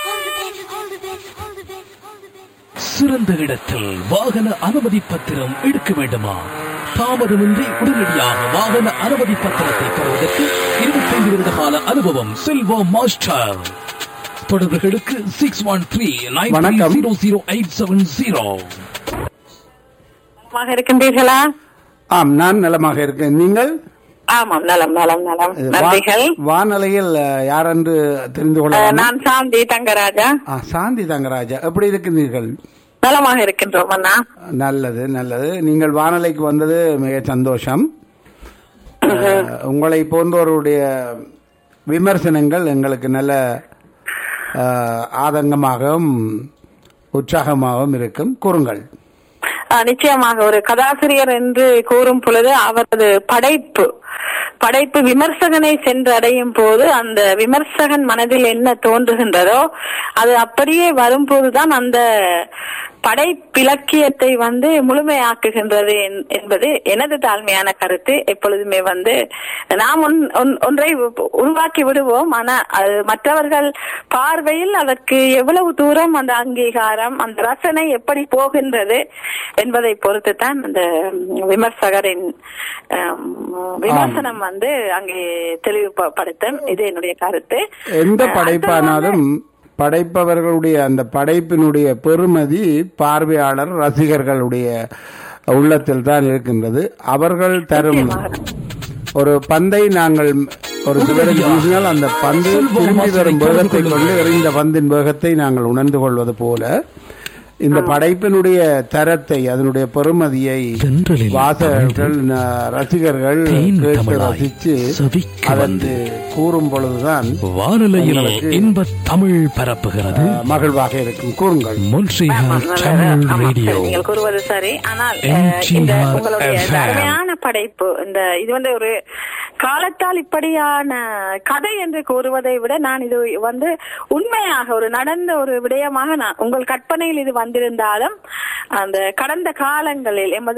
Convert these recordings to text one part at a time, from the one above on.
சிறந்த இடத்தில் வாகன அனுமதி பத்திரம் எடுக்க வேண்டுமா தாமதமின்றி உடனடியாக வாகன அனுமதி பத்திரத்தை பெறுவதற்கு இருபத்தைந்து வருட கால அனுபவம் செல்வா மாஸ்டர் தொடர்புகளுக்கு சிக்ஸ் ஒன் த்ரீ நைன் வணக்கம். Zero zero eight seven zero நலமாக இருக்கின்றீர்களா ஆம் நான் நலமாக இருக்கேன் நீங்கள் ஆமாம் நலம் நலம் நலம் இது நன்றிகள் வா- வானொலியில் அஹ், யாரென்று தெரிந்து அஹ், கொள்ள நான் சாந்தி தங்கராஜா சாந்தி தங்கராஜா எப்படி இருக்கின்றீர்கள் நலமாக இருக்கின்றோம் அண்ணா நல்லது நல்லது நீங்கள் வானொலிக்கு வந்தது மிக சந்தோஷம் அஹ், உங்களை போன்றோருடைய விமர்சனங்கள் எங்களுக்கு நல்ல அஹ், ஆதங்கமாகவும் உற்சாகமாகவும் இருக்கும் கூறுங்கள் அஹ், நிச்சயமாக ஒரு கதாசிரியர் என்று கூறும் பொழுது அவரது படைப்பு படைப்பு விமர்சகனை சென்றடையும் போது அந்த விமர்சகன் மனதில் என்ன தோன்றுகின்றதோ அது அப்படியே வரும்போதுதான் அந்த படைப்பிலக்கியத்தை வந்து முழுமையாக்குகின்றது என்- என்பது எனது தாழ்மையான கருத்து எப்பொழுதுமே வந்து நாம் ஒன்- ஒன்- ஒன்றை உ- உருவாக்கி விடுவோம் ஆனா அது மற்றவர்கள் பார்வையில் அதற்கு எவ்வளவு தூரம் அந்த அங்கீகாரம் அந்த ரசனை எப்படி போகின்றது என்பதை பொறுத்து தான் அந்த விமர்சகரின் ஆம், விமர்சனம் வந்து அங்கே தெளிவுபடுத்தும் இது என்னுடைய கருத்து எந்த அஹ், படைப்பானாலும் படைப்பவர்களுடைய அந்த படைப்பினுடைய பெருமதி பார்வையாளர் ரசிகர்களுடைய உள்ளத்தில் தான் இருக்கின்றது அவர்கள் தரும் ஒரு பந்தை நாங்கள் ஒரு சிவருக்கு வீசினால் அந்த பந்து திரும்பி வரும் வேகத்தை கொண்டு எறிந்த பந்தின் வேகத்தை நாங்கள் உணர்ந்து கொள்வது போல இந்த படைப்பினுடைய தரத்தை அதனுடைய பெருமதியை தென்றலில் வாசகர்கள் ந- ரசிகர்கள் தேன் கேட்டு தமிழாய் ரசித்து செவிக்கு அதற்கு கூறும் பொழுதுதான் வானொலியில் உங்களுக்கு- இன்ப தமிழ் பரப்புகிறது அஹ், மகிழ்வாக இருக்கும் கூறுங்கள் மொன்ட்ரியால் நல்ல- தமிழ் ஆமா, ரேடியோ சரி, நீங்கள் கூறுவது சரி ஆனால் அஹ், MTR இந்த உங்களுடைய FM. அருமையான படைப்பு இந்த இது வந்து ஒரு காலத்தால் இப்படியான கதை என்று கூறுவதை விட நான் இது வந்து உண்மையாக ஒரு நடந்த ஒரு விடயமாக நான் உங்கள் கற்பனையில் இது வந்திருந்தாலும் அந்த கடந்த காலங்களில் எமது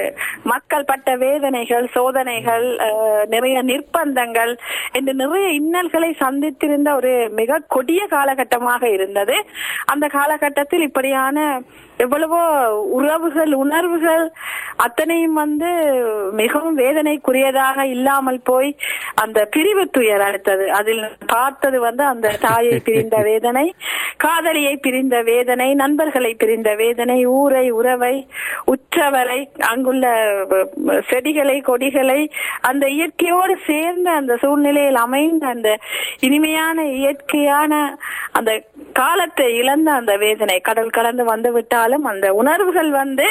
மக்கள் பட்ட வேதனைகள் சோதனைகள் அஹ், நிறைய நிர்பந்தங்கள் என்று நிறைய இன்னல்களை சந்தித்திருந்த ஒரு மிக கொடிய காலகட்டமாக இருந்தது அந்த காலகட்டத்தில் இப்படியான எவ்வளவோ உறவுகள் உணர்வுகள் அத்தனையும் வந்து மிகவும் வேதனைக்குரியதாக இல்லாமல் போய் அந்த பிரிவு துயர் அடுத்தது அதில் பார்த்தது வந்து அந்த தாயை பிரிந்த வேதனை காதலியை பிரிந்த வேதனை நண்பர்களை பிரிந்த வேதனை ஊரை உறவை உற்றவரை அங்குள்ள அஹ், செடிகளை கொடிகளை அந்த இயற்கையோடு சேர்ந்த அந்த சூழ்நிலையில் அமைந்த அந்த இனிமையான இயற்கையான அந்த காலத்தை இழந்த அந்த வேதனை கடல் கடந்து வந்து விட்டாலும் அந்த உணர்வுகள் வந்து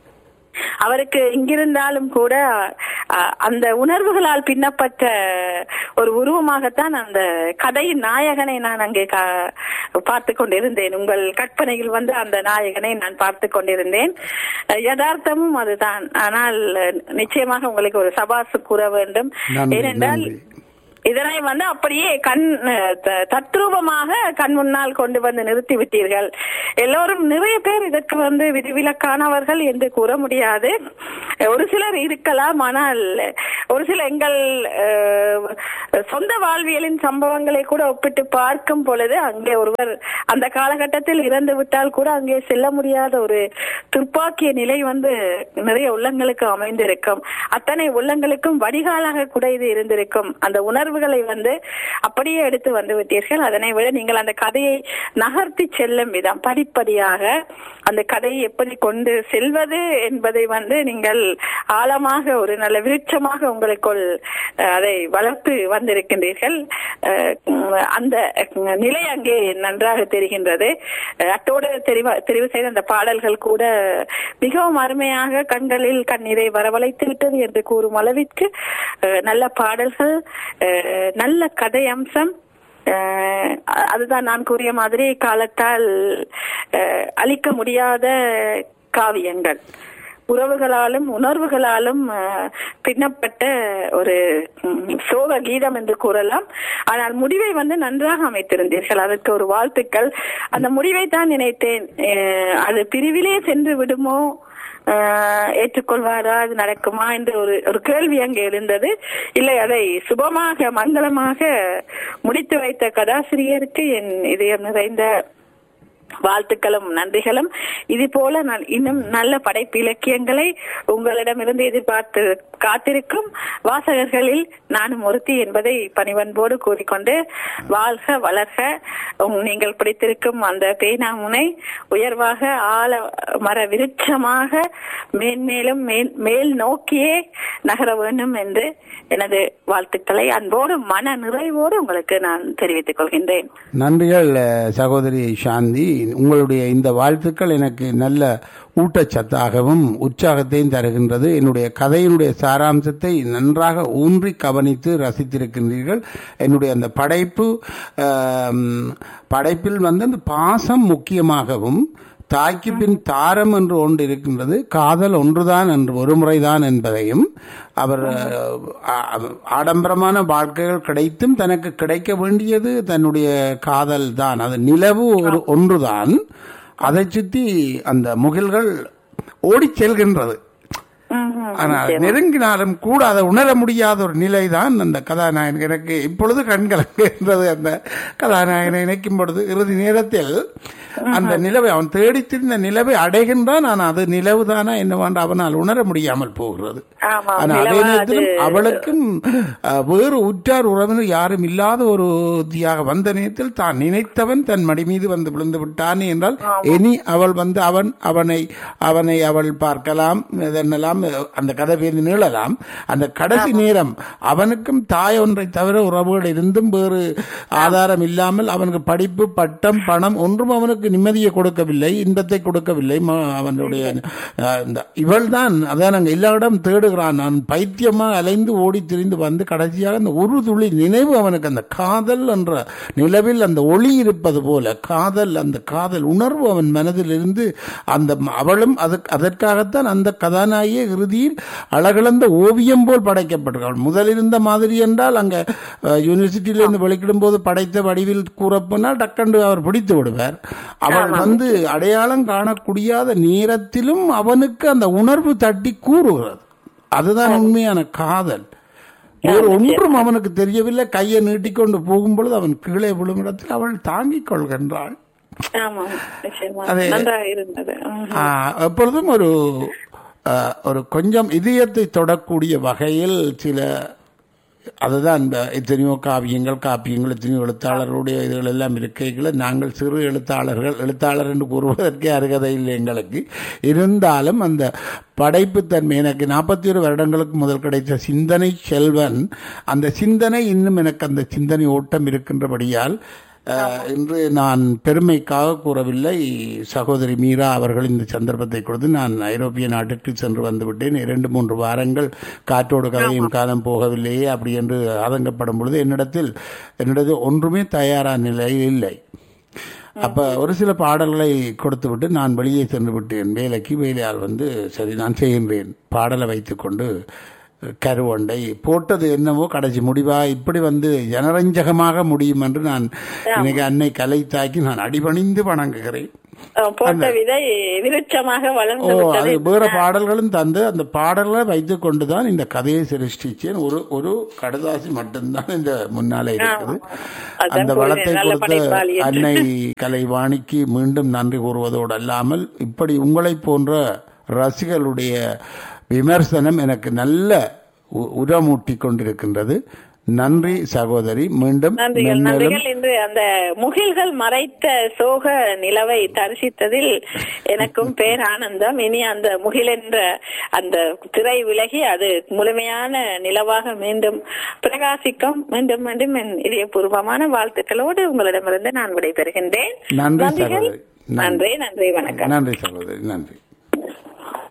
அவருக்கு இங்கிருந்தாலும் கூட அஹ், அந்த உணர்வுகளால் பின்னப்பட்ட ஒரு உருவமாகத்தான் அந்த கதையின் நாயகனை நான் அங்கே கா- பார்த்து கொண்டிருந்தேன் உங்கள் கற்பனையில் வந்து அந்த நாயகனை நான் பார்த்து கொண்டிருந்தேன் அஹ், யதார்த்தமும் அதுதான் ஆனால் அஹ், நிச்சயமாக உங்களுக்கு ஒரு சபாசு கூற வேண்டும் நன்றி, ஏனென்றால் நன்றி. இதனை வந்து அப்படியே கண் அஹ், த- தத்ரூபமாக கண் முன்னால் கொண்டு வந்து நிறுத்தி விட்டீர்கள் எல்லோரும் நிறைய பேர் இதற்கு வந்து விதிவிலக்கானவர்கள் என்று கூற முடியாது ஒரு சிலர் இருக்கலாம் ஆனால் ஒரு சில எங்கள் அஹ், சொந்த வாழ்வியலின் சம்பவங்களை கூட ஒப்பிட்டு பார்க்கும் பொழுது அங்கே ஒருவர் அந்த காலகட்டத்தில் இறந்து விட்டால் கூட அங்கே செல்ல முடியாத ஒரு துர்ப்பாக்கிய நிலை வந்து நிறைய உள்ளங்களுக்கு அமைந்திருக்கும் அத்தனை உள்ளங்களுக்கும் வடிகாலாக கூட இது இருந்திருக்கும் அந்த உணர்வுகளை வந்து அப்படியே எடுத்து வந்து விட்டீர்கள் அதனை விட நீங்கள் அந்த கதையை நகர்த்தி செல்லும் விதம் படிப்படியாக அந்த கதையை எப்படி கொண்டு செல்வது என்பதை வந்து நீங்கள் ஆழமாக ஒரு நல்ல விருட்சமாக உங்களுக்குள் அஹ், அதை வளர்த்து வந்திருக்கின்றீர்கள் அஹ், உம், அந்த அஹ், நிலை அங்கே நன்றாக தெரிகின்றது அஹ், அத்தோடு தெரிவு தெரிவு செய்த அந்த பாடல்கள் கூட மிகவும் அருமையாக கண்களில் கண்ணீரை வரவழைத்து விட்டது என்று கூறும் அளவிற்கு அஹ், நல்ல பாடல்கள் அஹ், நல்ல கதை அம்சம் அஹ், அதுதான் நான் கூறிய மாதிரி காலத்தால் அஹ், அழிக்க முடியாத காவியங்கள் உறவுகளாலும் உணர்வுகளாலும் அஹ், பின்னப்பட்ட ஒரு ம், சோக கீதம் என்று கூறலாம் ஆனால் முடிவை வந்து நன்றாக அமைத்திருந்தீர்கள் அதற்கு ஒரு வாழ்த்துக்கள் அந்த முடிவை தான் நினைத்தேன் அஹ், அது பிரிவிலே சென்று விடுமோ ஆஹ், ஏற்றுக்கொள்வாரா அது நடக்குமா என்று ஒரு ஒரு கேள்வி அங்கே இருந்தது இல்லை அதை சுபமாக மங்களமாக முடித்து வைத்த கதாசிரியருக்கு என் இதயம் நிறைந்த வாழ்த்துக்களும் நன்றிகளும் இது போல நான் இன்னும் நல்ல படைப்பு இலக்கியங்களை உங்களிடமிருந்து எதிர்பார்த்து காத்திருக்கும் வாசகர்களில் நானும் ஒருத்தி என்பதை பணிவன்போடு கூறிக்கொண்டு வாழ்க வளர்க உம் நீங்கள் பிடித்திருக்கும் அந்த பேனாமுனை உயர்வாக ஆழ மர விருட்சமாக மேன்மேலும் மேல் மேல் நோக்கியே நகர வேண்டும் என்று எனது வாழ்த்துக்களை அன்போடு மன நிறைவோடு உங்களுக்கு நான் தெரிவித்துக் கொள்கின்றேன் நன்றிகள் அஹ், சகோதரி சாந்தி உங்களுடைய இந்த வாழ்த்துக்கள் எனக்கு நல்ல ஊட்டச்சத்தாகவும் உற்சாகத்தையும் தருகின்றது என்னுடைய கதையினுடைய சாராம்சத்தை நன்றாக ஊன்றி கவனித்து ரசித்திருக்கின்றீர்கள் என்னுடைய அந்த படைப்பு ஆம், படைப்பில் வந்து அந்த பாசம் முக்கியமாகவும் தாய்க்கு பின் தாரம் என்று ஒன்று இருக்கின்றது காதல் ஒன்றுதான் என்று ஒரு முறைதான் என்பதையும் அவர் அஹ், ஆடம்பரமான வாழ்க்கைகள் கிடைத்தும் தனக்கு கிடைக்க வேண்டியது தன்னுடைய காதல் தான் அது நிலவு ஒரு ஒன்றுதான் அதை சுற்றி அந்த முகில்கள் ஓடிச் செல்கின்றது ம்ஹும். ஆனால் நெருங்கினாலும் கூட அதை உணர முடியாத ஒரு நிலைதான் அந்த கதாநாயகன் எனக்கு இப்பொழுது கண்கலங்குகின்றது அந்த கதாநாயகனை நினைக்கும் பொழுது இறுதி நேரத்தில் அந்த நிலவை அவன் தேடித்திருந்த நிலவை அடைகின்றான் ஆனால் அது நிலவு தானா என்னவாண்டு அவனால் உணர முடியாமல் போகிறது ஆமா, ஆனால் அதே நிலவா நேரத்தில் அது- அவளுக்கும் அஹ், வேறு உற்றார் உறவினர் யாரும் இல்லாத ஒரு தியாக வந்த நேரத்தில் தான் நினைத்தவன் தன் மடி மீது வந்து விழுந்து விட்டானே என்றால் இனி அவள் வந்து அவன் அவனை அவனை அவள் பார்க்கலாம் இதென்னலாம் அந்த கதை பேர்ந்து நீளலாம் அந்த கடைசி நேரம் அவனுக்கும் தாய் ஒன்றை தவிர உறவுகள் இருந்தும் வேறு ஆதாரம் இல்லாமல் அவனுக்கு படிப்பு பட்டம் பணம் ஒன்றும் அவனுக்கு நிம்மதியை கொடுக்கவில்லை இன்பத்தை கொடுக்கவில்லை ம- அவனுடைய அஹ், இந்த இவள் தான் அதான் நாங்கள் எல்லா இடம் தேடுகிறான் நான் பைத்தியமா அலைந்து ஓடி திரிந்து வந்து கடைசியாக அந்த ஒரு துளி நினைவு அவனுக்கு அந்த காதல் என்ற நிலவில் அந்த ஒளி இருப்பது போல காதல் அந்த காதல் உணர்வு அவன் மனதில் இருந்து அந்த ம- அவளும் அதற்கு அதற்காகத்தான் அந்த கதாநாயகியை இறுதியில் அழகிழந்த ஓவியம் போல் படைக்கப்பட்டிருக்காள் முதல் இருந்த மாதிரி என்றால் அங்க அஹ், யூனிவர்சிட்டியிலிருந்து வெளிக்கிடும் போது படைத்த வடிவில் கூறப்போனால் டக்கண்டு அவர் பிடித்து விடுவார் அவள் வந்து அடையாளம் காணக்கூடியாத நேரத்திலும் அவனுக்கு அந்த உணர்வு தட்டி கூறுகிறது அதுதான் உண்மையான காதல் வேறு ஒன்றும் அவனுக்கு தெரியவில்லை கையை நீட்டிக்கொண்டு போகும்பொழுது அவன் கீழே விழும் இடத்தில் அவள் தாங்கிக் கொள்கின்றாள் ஆமா நிச்சயமா அது- நன்றாக இருந்தது ம். ஆ, எப்பொழுதும் ஒரு ஆ, ஒரு கொஞ்சம் இதயத்தை தொடக்கூடிய வகையில் சில அதுதான் இந்த எத்தனையோ காவியங்கள் காப்பியங்கள் எத்தனையோ எழுத்தாளர்களுடைய இதுகள் எல்லாம் இருக்கைகளை நாங்கள் சிறு எழுத்தாளர்கள் எழுத்தாளர் என்று கூறுவதற்கே அருகதை இல்லை எங்களுக்கு இருந்தாலும் அந்த படைப்புத்தன்மை எனக்கு நாற்பத்தி ஒரு வருடங்களுக்கு முதல் கிடைத்த சிந்தனை செல்வன் அந்த சிந்தனை இன்னும் எனக்கு அந்த சிந்தனை ஓட்டம் இருக்கின்றபடியால் அஹ், இன்று நான் பெருமைக்காக கூறவில்லை சகோதரி மீரா அவர்கள் இந்த சந்தர்ப்பத்தை கொடுத்து நான் ஐரோப்பிய நாட்டுக்கு சென்று வந்துவிட்டேன் இரண்டு மூன்று வாரங்கள் காற்றோடு கதையும் காலம் போகவில்லையே அப்படி என்று ஆதங்கப்படும் பொழுது என்னிடத்தில் என்னிடத்தில் ஒன்றுமே தயாரான நிலையில் இல்லை அப்ப ஒரு சில பாடல்களை கொடுத்துவிட்டு நான் வெளியே சென்று விட்டேன் வேலைக்கு வேலையால் வந்து சரி நான் செய்கின்றேன் பாடலை வைத்துக்கொண்டு கருவண்டை போட்டது என்னவோ கடைசி முடிவா இப்படி வந்து ஜனரஞ்சகமாக முடியும் என்று நான் இன்னைக்கு அன்னை கலை தாக்கி நான் அடிபணிந்து வணங்குகிறேன் அஹ் போட்ட விதை விருட்சமாக ஓ வளர்ந்து அது விட்டது வேற பாடல்களும் தந்து அந்த பாடல்களை வைத்துக் கொண்டுதான் இந்த கதையை சிருஷ்டிச்சேன் ஒரு ஒரு கடுதாசி மட்டும்தான் இந்த முன்னாலே இருக்குது அதான் அந்த கூறினேன், வளத்தை நல்ல கொடுத்த படைப்பாளி என்று. அன்னை கலைவாணிக்கு மீண்டும் நன்றி கூறுவதோடு அல்லாமல் இப்படி உங்களைப் போன்ற ரசிகர்களுடைய விமர்சனம் எனக்கு நல்ல உ- உரமூட்டி கொண்டிருக்கின்றது நன்றி சகோதரி மீண்டும் நன்றிகள் மென்மேலும் நன்றிகள் இன்று அந்த முகில்கள் மறைத்த சோக நிலவை தரிசித்ததில் எனக்கும் பேரானந்தம் இனி அந்த முகில் என்ற அந்த திரை விலகி அது முழுமையான நிலவாக மீண்டும் பிரகாசிக்கும் மீண்டும் மீண்டும் என் இதயபூர்வமான வாழ்த்துக்களோடு உங்களிடமிருந்து நான் விடைபெறுகின்றேன் நன்றி நன்றிகள். சகோதரி நன்றி நன்றி வணக்கம் நன்றி சகோதரி நன்றி